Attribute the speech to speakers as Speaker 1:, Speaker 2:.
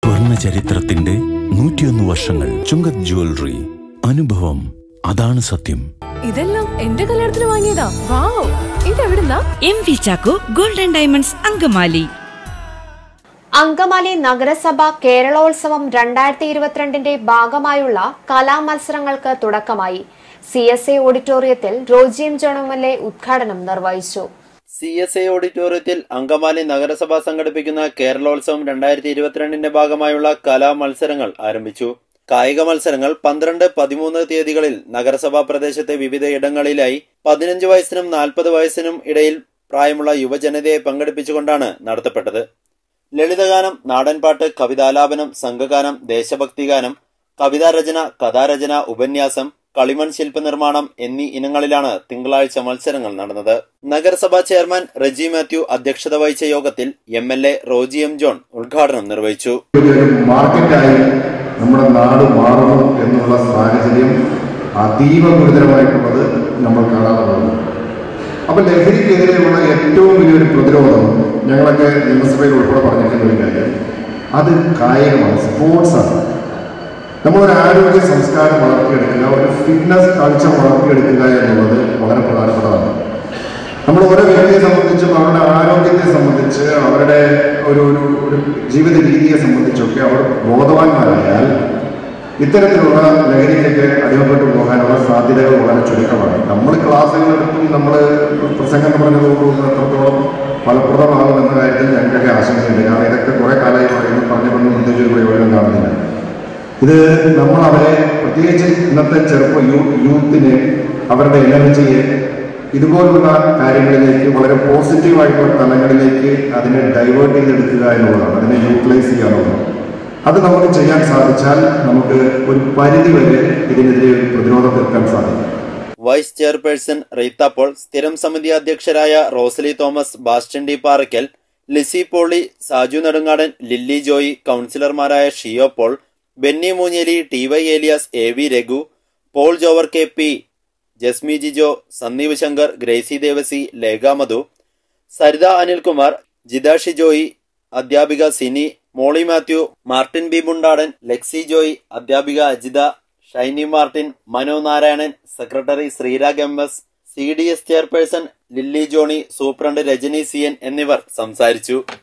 Speaker 1: സ്വർണ്ണ ചരിത്രത്തിന്റെ നൂറ്റിയൊന്ന് വർഷങ്ങൾ ചുങ്കത് ജ്വല്ലറി അനുഭവം അതാണ് സത്യം
Speaker 2: ഇതെല്ലാം എന്റെ കല്യാണത്തിന് വാങ്ങിയതാ വാവ് ഇതെവിടുന്നാ
Speaker 3: M V Chacko golden diamonds Angamaly
Speaker 4: Angamaly നഗരസഭ കേരളോത്സവം രണ്ടായിരത്തി ഇരുപത്തിരണ്ടിന്റെ ഭാഗമായുള്ള കലാമത്സരങ്ങൾക്ക് തുടക്കമായി സി എസ് എ ഓഡിറ്റോറിയത്തിൽ റോജിയം ജോണമല്ലെ ഉദ്ഘാടനം നിർവഹിച്ചു
Speaker 5: സി എസ് ഐ ഓഡിറ്റോറിയത്തിൽ അങ്കമാലി നഗരസഭ സംഘടിപ്പിക്കുന്ന കേരളോത്സവം രണ്ടായിരത്തി ഇരുപത്തിരണ്ടിന്റെ ഭാഗമായുള്ള കലാമത്സരങ്ങൾ ആരംഭിച്ചു കായിക മത്സരങ്ങൾ പന്ത്രണ്ട് പതിമൂന്ന് തീയതികളിൽ നഗരസഭാ പ്രദേശത്തെ വിവിധ ഇടങ്ങളിലായി പതിനഞ്ച് വയസ്സിനും നാൽപ്പത് വയസ്സിനും ഇടയിൽ പ്രായമുള്ള യുവജനതയെ പങ്കെടുപ്പിച്ചുകൊണ്ടാണ് നടത്തപ്പെട്ടത് ലളിതഗാനം നാടൻപാട്ട് കവിതാലാപനം സംഘഗാനം ദേശഭക്തിഗാനം കവിതാരചന കഥാരചന ഉപന്യാസം കളിമൺ ശില്പനിർമ്മാണം എന്നീ ഇനങ്ങളിലാണ് തിങ്കളാഴ്ച മത്സരങ്ങൾ നടന്നത് നഗരസഭാ ചെയർമാൻ റെജി മാത്യു അധ്യക്ഷത വഹിച്ച യോഗത്തിൽ M L A Roji M John ഉദ്ഘാടനം നിർവഹിച്ചു
Speaker 6: ഒരു മാർക്കറ്റായി നമ്മുടെ നാട് മാറുന്നു എന്നുള്ള സാഹചര്യം അതീവ ഗുരുതരമായിട്ടുള്ളത് നമ്മൾ കാണാറുള്ളത് അപ്പൊ ലഹരിക്കെതിരെയുള്ള ഏറ്റവും വലിയൊരു പ്രതിരോധം ഞങ്ങളൊക്കെ നിയമസഭയിൽ ഉൾപ്പെടെ പറഞ്ഞിട്ടുള്ള ഒരു കാര്യം അത് കായികമാണ് സ്പോർട്സാണ് നമ്മളൊരു ആരോഗ്യ സംസ്കാരം വളർത്തിയെടുക്കുക ഒരു ഫിറ്റ്നസ് കൾച്ചർ വളർത്തിയെടുക്കുക എന്നുള്ളത് വളരെ പ്രധാനപ്പെട്ടതാണ് നമ്മൾ ഓരോ വ്യക്തിയെ സംബന്ധിച്ചും അവരുടെ ആരോഗ്യത്തെ സംബന്ധിച്ച് അവരുടെ ഒരു ഒരു ഒരു ജീവിത രീതിയെ സംബന്ധിച്ചൊക്കെ അവർ ബോധവാന്മാരായാൽ ഇത്തരത്തിലുള്ള ലഹരിയിലേക്ക് അടിമപ്പെട്ടു പോകാനുള്ള സാധ്യതകൾ വളരെ ചുരുക്കമാണ് നമ്മൾ ക്ലാസ്സുകളെടുത്തും നമ്മൾ പ്രസംഗം പറഞ്ഞതുകൊണ്ടും എത്രത്തോളം ഫലപ്രദമാകും എന്ന കാര്യത്തിൽ ഞങ്ങൾക്കൊക്കെ ആശങ്കയുണ്ട് കാരണം ഇതൊക്കെ കുറെ കാലമായി പറയുന്നു പറഞ്ഞുകൊണ്ട് പ്രത്യേകിച്ച് ഒരു പ്രയോജനം കാണുന്നില്ല ഇത് നമ്മൾ അവരെ പ്രത്യേകിച്ച് ഇന്നത്തെ ചെറുപ്പ യൂ യൂത്തിനെ അവരുടെ എനർജിയെ ഇതുപോലുള്ള കാര്യങ്ങളിലേക്ക് വളരെ പോസിറ്റീവായിട്ടുള്ള തലങ്ങളിലേക്ക് അതിനെ ഡൈവേർട്ട് ചെയ്തെടുക്കുക എന്നുള്ളതാണ് അതിനെ യൂട്ടിലൈസ് ചെയ്യുക എന്നുള്ളതാണ് അത് നമുക്ക് ചെയ്യാൻ സാധിച്ചാൽ നമുക്ക് ഒരു പരിധി വരെ ഇതിനെതിരെ ഒരു പ്രതിരോധം തീർക്കാൻ സാധിക്കും
Speaker 5: വൈസ് ചെയർപേഴ്സൺ റീത്ത പോൾ സ്ഥിരം സമിതി അധ്യക്ഷരായ റോസലി തോമസ് ബാസ്റ്റൻ ഡി പാറയ്ക്കൽ ലിസി പോളി സാജു നെടുങ്ങാടൻ ലില്ലി ജോയി കൗൺസിലർമാരായ Shiyo Paul Benny Moonjely T Y Elias A V Raghu Paul Jovar K P Jasmi Jijo Sandeep Shankar Gracy Devasi Lekha Madhu Saritha Anilkumar Jithashi Joy അധ്യാപിക സിനി മോളി മാത്യു മാർട്ടിൻ ബി മുണ്ടാടൻ ലെക്സി ജോയി അധ്യാപിക Ajitha Shiny Martin Manu Narayanan secretary Sreerag M S C D S chairperson Lilly Johny superintendent Rajani C N എന്നിവർ സംസാരിച്ചു